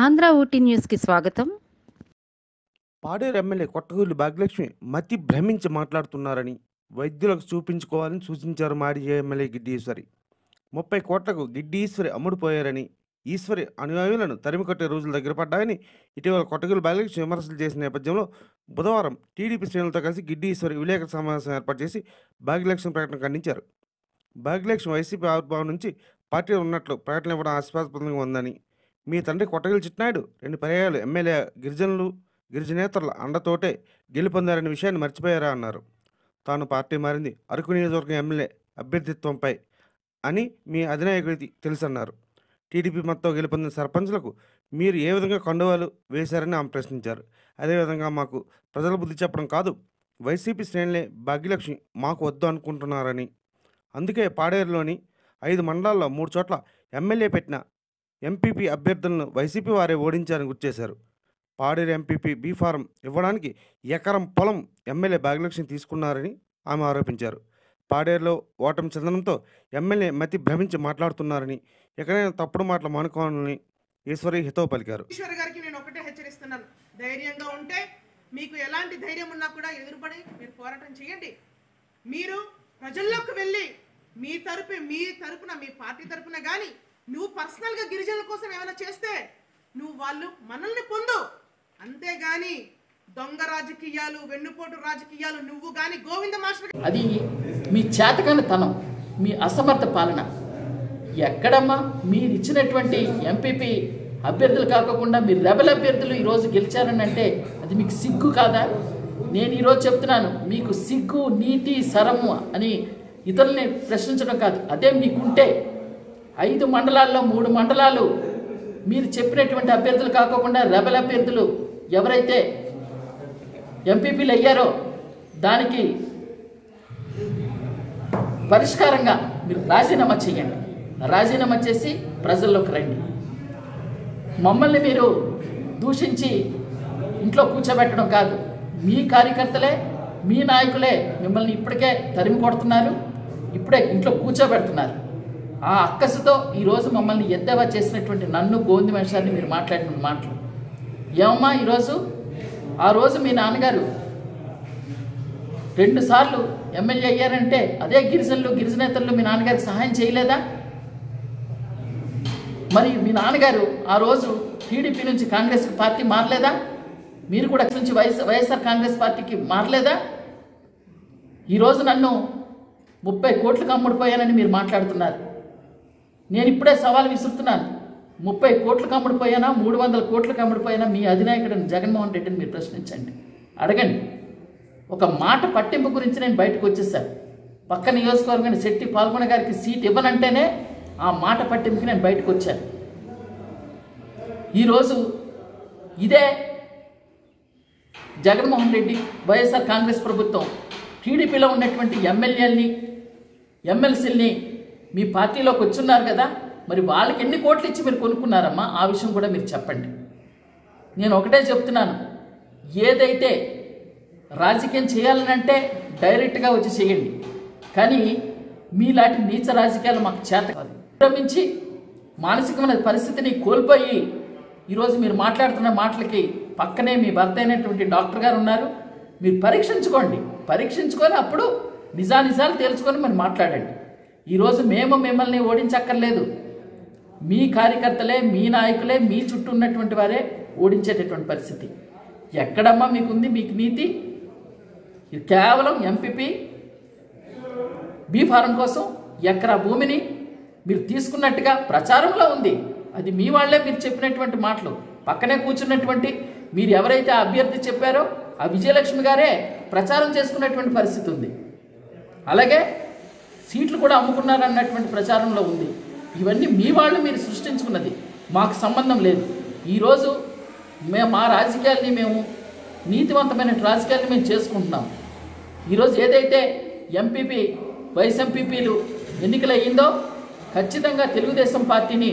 ఆంధ్ర ఊటీ న్యూస్కి స్వాగతం పాడేరు ఎమ్మెల్యే కొట్టగూరి భాగ్యలక్ష్మి మతి భ్రమించి మాట్లాడుతున్నారని వైద్యులకు చూపించుకోవాలని సూచించారు మాడి ఎమ్మెల్యే గిడ్డి ఈశ్వరి ముప్పై కోట్లకు గిడ్డి ఈశ్వరి అమ్ముడుపోయారని ఈశ్వరి అనుయాయులను తరిమికొట్టే రోజులు దగ్గర పడ్డాయని ఇటీవల కొట్టగూరి భాగ్యలక్ష్మి విమర్శలు చేసిన నేపథ్యంలో బుధవారం టీడీపీ శ్రేణులతో కలిసి గిడ్డి ఈశ్వరి విలేకరుల సమావేశం ఏర్పాటు చేసి భాగ్యలక్ష్మి ప్రకటన ఖండించారు భాగ్యలక్ష్మి వైసీపీ ఆవిర్భావం నుంచి పార్టీలో ఉన్నట్లు ప్రకటన ఇవ్వడం ఆస్పాస్పదంగా ఉందని మీ తండ్రి కొట్టగిలి చిట్నాయుడు రెండు పర్యాయాలు ఎమ్మెల్యే గిరిజనులు గిరిజనేతరుల అండతోటే గెలుపొందారనే విషయాన్ని మర్చిపోయారా అన్నారు తాను పార్టీ మారింది అరకు నియోజకవర్గం ఎమ్మెల్యే అభ్యర్థిత్వంపై అని మీ అధినాయకుడికి తెలుసన్నారు టీడీపీ మొత్తం గెలుపొందిన సర్పంచ్లకు మీరు ఏ విధంగా కండువాలు వేశారని ఆమె ప్రశ్నించారు అదేవిధంగా మాకు ప్రజల బుద్ధి చెప్పడం కాదు వైసీపీ శ్రేణులే భాగ్యలక్ష్మి మాకు వద్దు అనుకుంటున్నారని అందుకే పాడేరులోని ఐదు మండలాల్లో మూడు చోట్ల ఎమ్మెల్యే పెట్టిన ఎంపీపీ అభ్యర్థులను వైసీపీ వారే ఓడించారని గుర్తు చేశారు పాడేరు ఎంపీపీ బీ ఫారం ఇవ్వడానికి ఎకరం పొలం ఎమ్మెల్యే భాగ్యలక్ష్మి తీసుకున్నారని ఆమె ఆరోపించారు పాడేరులో ఓటమి చెందడంతో ఎమ్మెల్యే మతి భ్రమించి మాట్లాడుతున్నారని ఎక్కడైనా తప్పుడు మాటలు మానుకోవాలని ఈశ్వరి హితవు పలికారు ఈశ్వర్ గారికి నేను ఒకటే హెచ్చరిస్తున్నాను ధైర్యంగా ఉంటే మీకు ఎలాంటి ధైర్యం ఉన్నా కూడా ఎదురుపడి మీరు పోరాటం చేయండి మీరు ప్రజల్లోకి వెళ్ళి మీ తరపు మీ తరపున మీ పార్టీ తరపున కానీ నువ్వు పర్సనల్గా గిరిజనుల కోసం ఏమైనా చేస్తే నువ్వు వాళ్ళు మనల్ని పొందు అంతేగాని దొంగ రాజకీయాలు వెన్నుపోటు రాజకీయాలు నువ్వు కానీ గోవింద మాస్టర్ అది మీ చేతకాని తనం మీ అసమర్థ పాలన ఎక్కడమ్మా మీరు ఇచ్చినటువంటి ఎంపీపీ అభ్యర్థులు కాకుండా మీరు రెబల్ అభ్యర్థులు ఈరోజు గెలిచారని అంటే అది మీకు సిగ్గు కాదా నేను ఈరోజు చెప్తున్నాను మీకు సిగ్గు నీతి సరము అని ఇతరుల్ని ప్రశ్నించడం కాదు అదే మీకుంటే ఐదు మండలాల్లో మూడు మండలాలు మీరు చెప్పినటువంటి అభ్యర్థులు కాకుండా రెబల్ అభ్యర్థులు ఎవరైతే ఎంపీపీలు అయ్యారో దానికి పరిష్కారంగా మీరు రాజీనామా చేయండి రాజీనామా చేసి ప్రజల్లోకి రండి మమ్మల్ని మీరు దూషించి ఇంట్లో కూర్చోబెట్టడం కాదు మీ కార్యకర్తలే మీ నాయకులే మిమ్మల్ని ఇప్పటికే తరిమి కొడుతున్నారు ఇప్పుడే ఇంట్లో కూర్చోబెడుతున్నారు ఆ అక్కసుతో ఈరోజు మమ్మల్ని ఎద్దవా చేసినటువంటి నన్ను గోంది మనుషాన్ని మీరు మాట్లాడిన మాటలు ఏమమ్మా ఈరోజు ఆ రోజు మీ నాన్నగారు రెండు సార్లు ఎమ్మెల్యే అయ్యారంటే అదే గిరిజనులు గిరిజనేతలు మీ నాన్నగారికి సహాయం చేయలేదా మరి మీ నాన్నగారు ఆ రోజు టీడీపీ నుంచి కాంగ్రెస్ పార్టీ మారలేదా మీరు కూడా అక్కడి నుంచి వైఎస్ వైఎస్ఆర్ కాంగ్రెస్ పార్టీకి మారలేదా ఈరోజు నన్ను ముప్పై కోట్లకు అమ్ముడిపోయానని మీరు మాట్లాడుతున్నారు నేను ఇప్పుడే సవాల్ విసురుతున్నాను ముప్పై కోట్లకు అమ్ముడిపోయానా మూడు వందల కోట్లకు అమ్ముడిపోయానా మీ అధినాయకుడు జగన్మోహన్ రెడ్డిని మీరు ప్రశ్నించండి అడగండి ఒక మాట పట్టింపు గురించి నేను బయటకు వచ్చేసాను పక్క నియోజకవర్గాన్ని శెట్టి పాల్గొన గారికి సీట్ ఇవ్వనంటేనే ఆ మాట పట్టింపుకి నేను బయటకు వచ్చాను ఈరోజు ఇదే జగన్మోహన్ రెడ్డి వైఎస్ఆర్ కాంగ్రెస్ ప్రభుత్వం టీడీపీలో ఉన్నటువంటి ఎమ్మెల్యేలని ఎమ్మెల్సీలని మీ పార్టీలోకి వచ్చున్నారు కదా మరి వాళ్ళకి ఎన్ని కోట్లు ఇచ్చి మీరు కొనుక్కున్నారమ్మా ఆ విషయం కూడా మీరు చెప్పండి నేను ఒకటే చెప్తున్నాను ఏదైతే రాజకీయం చేయాలనంటే డైరెక్ట్గా వచ్చి చేయండి కానీ మీలాంటి నీచ రాజకీయాలు మాకు చేత కాదు విరమించి మానసికమైన పరిస్థితిని కోల్పోయి ఈరోజు మీరు మాట్లాడుతున్న మాటలకి పక్కనే మీ భర్త అయినటువంటి డాక్టర్ గారు ఉన్నారు మీరు పరీక్షించుకోండి పరీక్షించుకొని అప్పుడు నిజానిజాలు తేల్చుకొని మరి మాట్లాడండి ఈరోజు మేము మిమ్మల్ని ఓడించక్కర్లేదు మీ కార్యకర్తలే మీ నాయకులే మీ చుట్టూ ఉన్నటువంటి వారే ఓడించేటటువంటి పరిస్థితి ఎక్కడమ్మా మీకుంది మీకు నీతి ఇది కేవలం ఎంపీపీ బీ ఫారం కోసం ఎకరా భూమిని మీరు తీసుకున్నట్టుగా ప్రచారంలో ఉంది అది మీ వాళ్ళే మీరు చెప్పినటువంటి మాటలు పక్కనే కూర్చున్నటువంటి మీరు ఎవరైతే ఆ అభ్యర్థి చెప్పారో ఆ విజయలక్ష్మి గారే ప్రచారం చేసుకున్నటువంటి పరిస్థితి ఉంది అలాగే సీట్లు కూడా అమ్ముకున్నారన్నటువంటి ప్రచారంలో ఉంది ఇవన్నీ మీ వాళ్ళు మీరు సృష్టించుకున్నది మాకు సంబంధం లేదు ఈరోజు మేము మా రాజకీయాల్ని మేము నీతివంతమైన రాజకీయాల్ని మేము చేసుకుంటున్నాం ఈరోజు ఏదైతే ఎంపీపీ వైస్ ఎంపీపీలు ఎన్నికలయ్యిందో ఖచ్చితంగా తెలుగుదేశం పార్టీని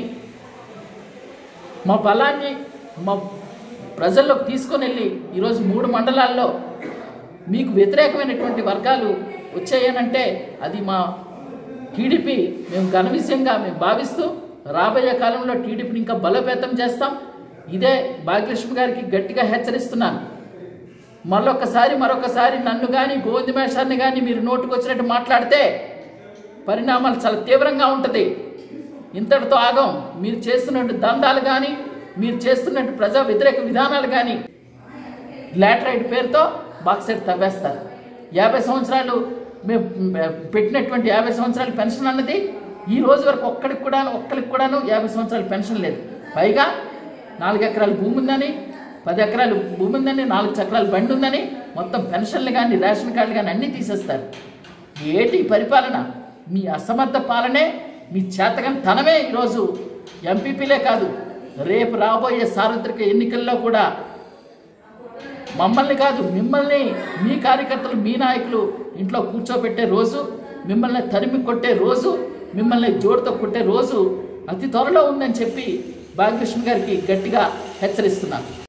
మా బలాన్ని మా ప్రజల్లోకి తీసుకొని వెళ్ళి ఈరోజు మూడు మండలాల్లో మీకు వ్యతిరేకమైనటువంటి వర్గాలు వచ్చాయనంటే అది మా టీడీపీ మేము ఘన విషయంగా మేము భావిస్తూ రాబోయే కాలంలో టీడీపీని ఇంకా బలోపేతం చేస్తాం ఇదే భాగ్యలక్ష్మి గారికి గట్టిగా హెచ్చరిస్తున్నాను మరొకసారి మరొకసారి నన్ను కానీ గోవిందమేషాన్ని కానీ మీరు నోటుకు వచ్చినట్టు మాట్లాడితే పరిణామాలు చాలా తీవ్రంగా ఉంటుంది ఇంతటితో ఆగం మీరు చేస్తున్నట్టు దందాలు కానీ మీరు చేస్తున్నట్టు ప్రజా వ్యతిరేక విధానాలు కానీ లాటరైట్ పేరుతో బాక్సెట్ తవ్వేస్తారు యాభై సంవత్సరాలు మేము పెట్టినటువంటి యాభై సంవత్సరాల పెన్షన్ అన్నది ఈ రోజు వరకు ఒక్కడికి కూడా ఒక్కరికి కూడాను యాభై సంవత్సరాల పెన్షన్ లేదు పైగా నాలుగు ఎకరాల భూమి ఉందని పది ఎకరాలు భూమి ఉందని నాలుగు చక్రాల బండి ఉందని మొత్తం పెన్షన్లు కానీ రేషన్ కార్డులు కానీ అన్నీ తీసేస్తారు ఏటి పరిపాలన మీ అసమర్థ పాలనే మీ చేతగని తనమే ఈరోజు ఎంపీపీలే కాదు రేపు రాబోయే సార్వత్రిక ఎన్నికల్లో కూడా మమ్మల్ని కాదు మిమ్మల్ని మీ కార్యకర్తలు మీ నాయకులు ఇంట్లో కూర్చోబెట్టే రోజు మిమ్మల్ని తరిమి కొట్టే రోజు మిమ్మల్ని జోడుతో కొట్టే రోజు అతి త్వరలో ఉందని చెప్పి భాగ్యలక్ష్మి గారికి గట్టిగా హెచ్చరిస్తున్నాను